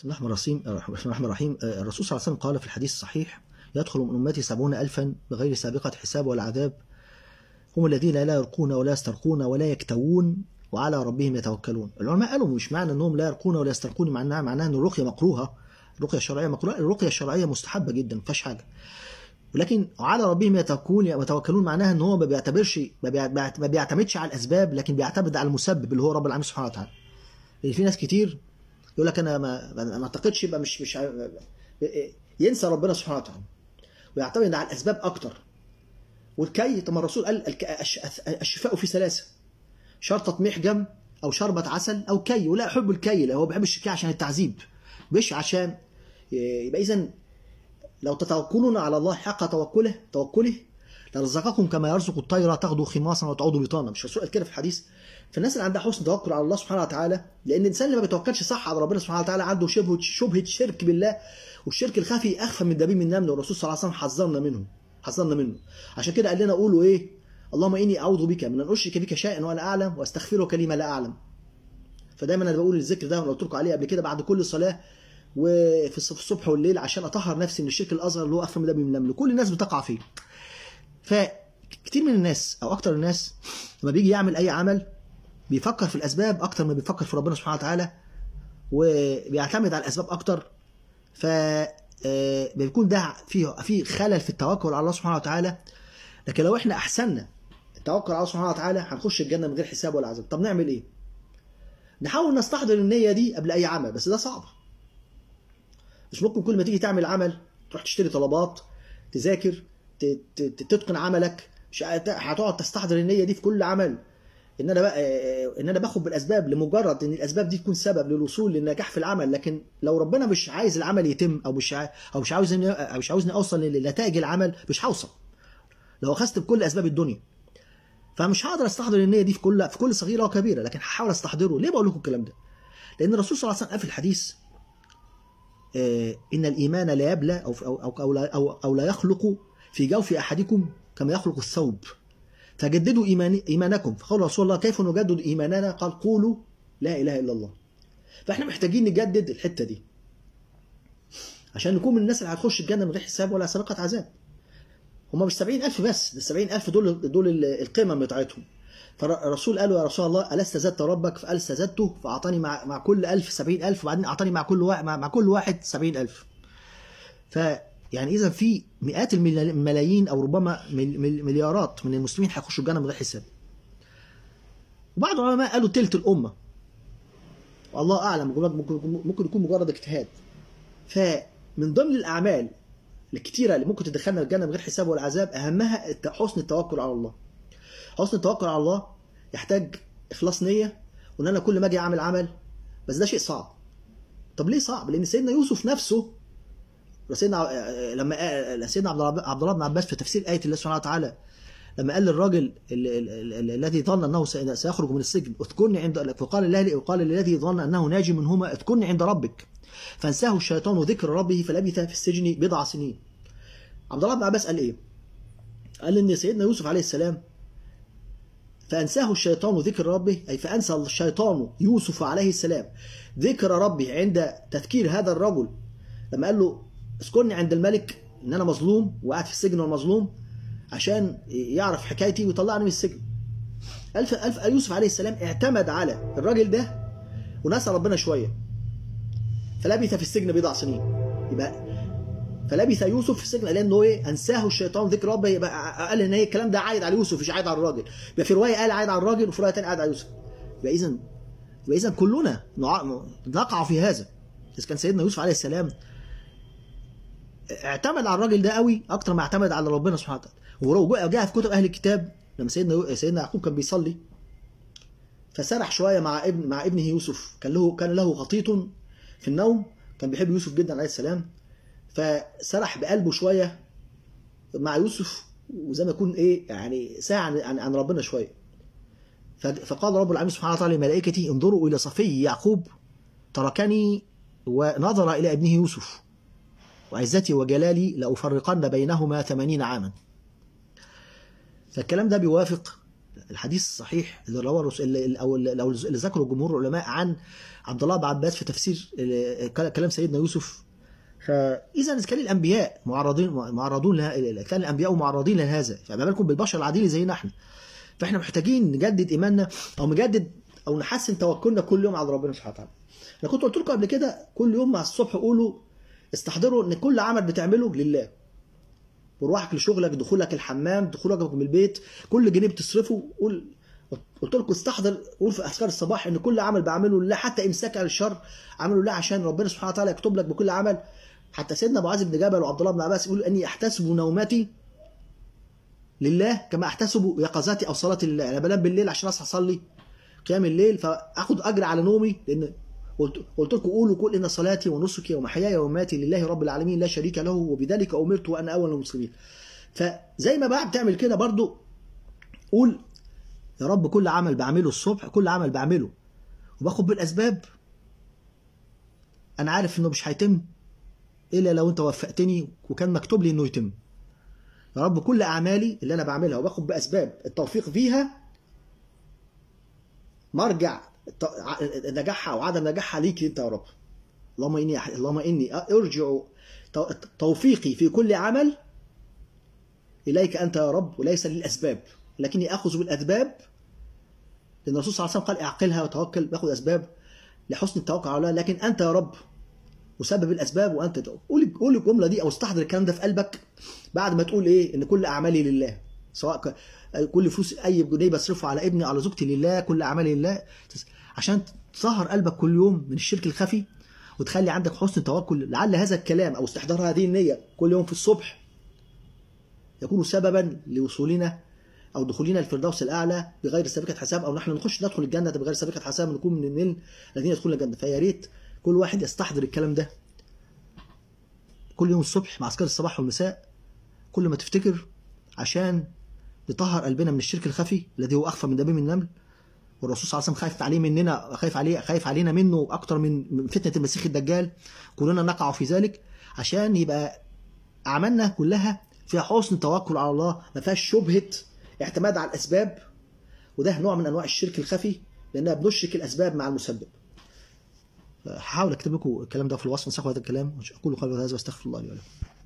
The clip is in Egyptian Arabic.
بسم الله الرحمن الرحيم بسم الله الرحمن الرحيم الرسول صلى الله عليه وسلم قال في الحديث الصحيح يدخل من أمتي سبعون ألفا بغير سابقة حساب ولا عذاب هم الذين لا يرقون ولا يسترقون ولا يكتوون وعلى ربهم يتوكلون العلماء قالوا مش معنى أنهم لا يرقون ولا يسترقون معناها معناها أن الرقية مكروهة الرقية الشرعية مكروهة الرقية الشرعية مستحبة جدا ما فيهاش حاجة ولكن على ربهم يتوكلون يتوكلون معناها ان هو ما بيعتبرش ما بيعتمدش على الاسباب لكن بيعتمد على المسبب اللي هو رب العالمين سبحانه وتعالى. لان في ناس كتير يقول لك انا ما ما اعتقدش يبقى مش مش ينسى ربنا سبحانه وتعالى ويعتمد على الاسباب اكتر والكي طب الرسول قال الشفاء في ثلاثه شرطه محجم او شربة عسل او كي ولا يحب الكي لا هو بيحب الشكي عشان التعذيب مش عشان يبقى اذا لو تتوكلون على الله حق توكله توكله لرزقكم كما يرزق الطير تغدو خماصا وتعود بطانا مش الرسول قال كده في الحديث فالناس اللي عندها حسن توكل على الله سبحانه وتعالى لان الانسان اللي ما بيتوكلش صح على ربنا سبحانه وتعالى عنده شبهه شبهه شرك بالله والشرك الخفي اخفى من دبيب النمل والرسول صلى الله عليه وسلم حذرنا منه حذرنا منه عشان كده قال لنا قولوا ايه اللهم اني اعوذ بك من ان اشرك بك شيئا وانا اعلم واستغفرك لما لا اعلم فدايما انا بقول الذكر ده وانا قلت لكم عليه قبل كده بعد كل صلاه وفي الصبح والليل عشان اطهر نفسي من الشرك الاصغر اللي هو اخفى من دبيب النمل كل الناس بتقع فيه فكتير من الناس او اكتر الناس لما بيجي يعمل اي عمل بيفكر في الاسباب اكتر ما بيفكر في ربنا سبحانه وتعالى وبيعتمد على الاسباب اكتر ف بيكون ده فيه في خلل في التوكل على الله سبحانه وتعالى لكن لو احنا احسننا التوكل على الله سبحانه وتعالى هنخش الجنه من غير حساب ولا عذاب طب نعمل ايه نحاول نستحضر النيه دي قبل اي عمل بس ده صعب مش ممكن كل ما تيجي تعمل عمل تروح تشتري طلبات تذاكر تتقن عملك مش هتقعد تستحضر النيه دي في كل عمل ان انا بقى ان انا باخد بالاسباب لمجرد ان الاسباب دي تكون سبب للوصول للنجاح في العمل لكن لو ربنا مش عايز العمل يتم او مش او مش عاوز او مش عاوزني اوصل لنتائج العمل مش هوصل لو اخذت بكل اسباب الدنيا فمش هقدر استحضر النيه دي في كل في كل صغيره وكبيره لكن هحاول استحضره ليه بقول لكم الكلام ده لان الرسول صلى الله عليه وسلم قال في الحديث ان الايمان لا يبلى او او او, أو, لا, أو, أو لا يخلق في جوف احدكم كما يخلق الثوب فجددوا إيمان إيمانكم فقال رسول الله كيف نجدد إيماننا قال قولوا لا إله إلا الله فإحنا محتاجين نجدد الحتة دي عشان نكون من الناس اللي هتخش الجنة من غير حساب ولا سابقة عذاب هم مش 70000 بس ده 70000 دول دول القمم بتاعتهم فالرسول قال يا رسول الله ألست زدت ربك فقال استزدته فأعطاني مع, مع كل 1000 70000 وبعدين أعطاني مع كل واحد مع, مع كل واحد 70000 ف يعني اذا في مئات الملايين او ربما مليارات من المسلمين هيخشوا الجنه من غير حساب. وبعض العلماء قالوا تلت الامه. والله اعلم ممكن ممكن يكون مجرد اجتهاد. فمن ضمن الاعمال الكتيره اللي ممكن تدخلنا الجنه من غير حساب ولا عذاب اهمها حسن التوكل على الله. حسن التوكل على الله يحتاج اخلاص نيه وان انا كل ما اجي اعمل عمل بس ده شيء صعب. طب ليه صعب؟ لان سيدنا يوسف نفسه سيدنا لما سيدنا عبد الله بن عباس في تفسير آية الله سبحانه وتعالى لما قال للراجل الذي ظن انه سيخرج من السجن اذكرني عند فقال الله وقال للذي ظن انه ناجي منهما اذكرني عند ربك فانساه الشيطان ذكر ربه فلبث في السجن بضع سنين عبد الله بن عباس قال ايه؟ قال ان سيدنا يوسف عليه السلام فانساه الشيطان ذكر ربه اي فانسى الشيطان يوسف عليه السلام ذكر ربه عند تذكير هذا الرجل لما قال له اذكرني عند الملك ان انا مظلوم وقاعد في السجن ومظلوم عشان يعرف حكايتي ويطلعني من السجن ألف ألف يوسف عليه السلام اعتمد على الراجل ده ونسى ربنا شويه فلبث في السجن بضع سنين يبقى فلبث يوسف في السجن لانه ايه انساه الشيطان ذكر ربه يبقى قال ان الكلام ده عايد على يوسف مش عايد على الراجل يبقى في روايه قال عايد على الراجل وفي روايه ثانيه عايد على يوسف يبقى اذا يبقى اذا كلنا نقع في هذا اذا كان سيدنا يوسف عليه السلام اعتمد على الراجل ده قوي اكتر ما اعتمد على ربنا سبحانه وتعالى وجاء في كتب اهل الكتاب لما سيدنا سيدنا يعقوب كان بيصلي فسرح شويه مع ابن مع ابنه يوسف كان له كان له غطيط في النوم كان بيحب يوسف جدا عليه السلام فسرح بقلبه شويه مع يوسف وزي ما يكون ايه يعني ساعة عن, عن ربنا شويه فقال رب العالمين سبحانه وتعالى لملائكته انظروا الى صفي يعقوب تركني ونظر الى ابنه يوسف وعزتي وجلالي لأفرقن بينهما ثمانين عاما فالكلام ده بيوافق الحديث الصحيح اللي رواه الرسول اللي او اللي, أو اللي ذكره جمهور العلماء عن عبد الله بن عباس في تفسير كلام سيدنا يوسف فاذا اذا كان الانبياء معرضين معرضون لها كان الانبياء معرضين لهذا فما بالكم بالبشر العاديين زينا احنا فاحنا محتاجين نجدد ايماننا او نجدد او نحسن توكلنا كل يوم على ربنا سبحانه وتعالى انا كنت قلت لكم قبل كده كل يوم مع الصبح قولوا استحضروا ان كل عمل بتعمله لله مروحك لشغلك دخولك الحمام دخولك من البيت كل جنيه بتصرفه قول قلت لكم استحضر قول في اذكار الصباح ان كل عمل بعمله لله حتى امساك عن الشر عمله لله عشان ربنا سبحانه وتعالى يكتب لك بكل عمل حتى سيدنا معاذ بن جبل وعبد الله بن عباس يقول اني احتسب نومتي لله كما احتسب يقظتي او صلاتي لله انا بنام بالليل عشان اصحى اصلي قيام الليل فاخد اجر على نومي لان قلت قلت لكم قولوا كل ان صلاتي ونسكي ومحياي ومماتي لله رب العالمين لا شريك له وبذلك امرت وانا اول المسلمين فزي ما بقى بتعمل كده برضو قول يا رب كل عمل بعمله الصبح كل عمل بعمله وباخد بالاسباب انا عارف انه مش هيتم الا لو انت وفقتني وكان مكتوب لي انه يتم يا رب كل اعمالي اللي انا بعملها وباخد باسباب التوفيق فيها مرجع نجاحها او عدم نجاحها ليك انت يا رب اللهم اني اللهم اني ارجع توفيقي في كل عمل اليك انت يا رب وليس للاسباب لكني اخذ بالاسباب لان الرسول صلى الله عليه وسلم قال اعقلها وتوكل باخذ اسباب لحسن التوكل على الله لكن انت يا رب وسبب الاسباب وانت قول قول الجمله دي او استحضر الكلام ده في قلبك بعد ما تقول ايه ان كل اعمالي لله سواء كل فلوس اي جنيه بصرفه على ابني على زوجتي لله كل اعمالي لله عشان تطهر قلبك كل يوم من الشرك الخفي وتخلي عندك حسن توكل لعل هذا الكلام او استحضار هذه النيه كل يوم في الصبح يكون سببا لوصولنا او دخولنا الفردوس الاعلى بغير سابقه حساب او نحن نخش ندخل الجنه بغير سابقه حساب نكون من الذين يدخلون الجنه فيا ريت كل واحد يستحضر الكلام ده كل يوم الصبح مع اذكار الصباح والمساء كل ما تفتكر عشان نطهر قلبنا من الشرك الخفي الذي هو اخفى من دبيب النمل والرسول صلى الله عليه وسلم خايف عليه مننا خايف عليه خايف علينا منه اكتر من فتنه المسيح الدجال كلنا نقع في ذلك عشان يبقى اعمالنا كلها فيها حسن توكل على الله ما فيهاش شبهه اعتماد على الاسباب وده نوع من انواع الشرك الخفي لاننا بنشرك الاسباب مع المسبب هحاول اكتب لكم الكلام ده في الوصف نسخ هذا الكلام اقول قولي هذا واستغفر الله لي ولكم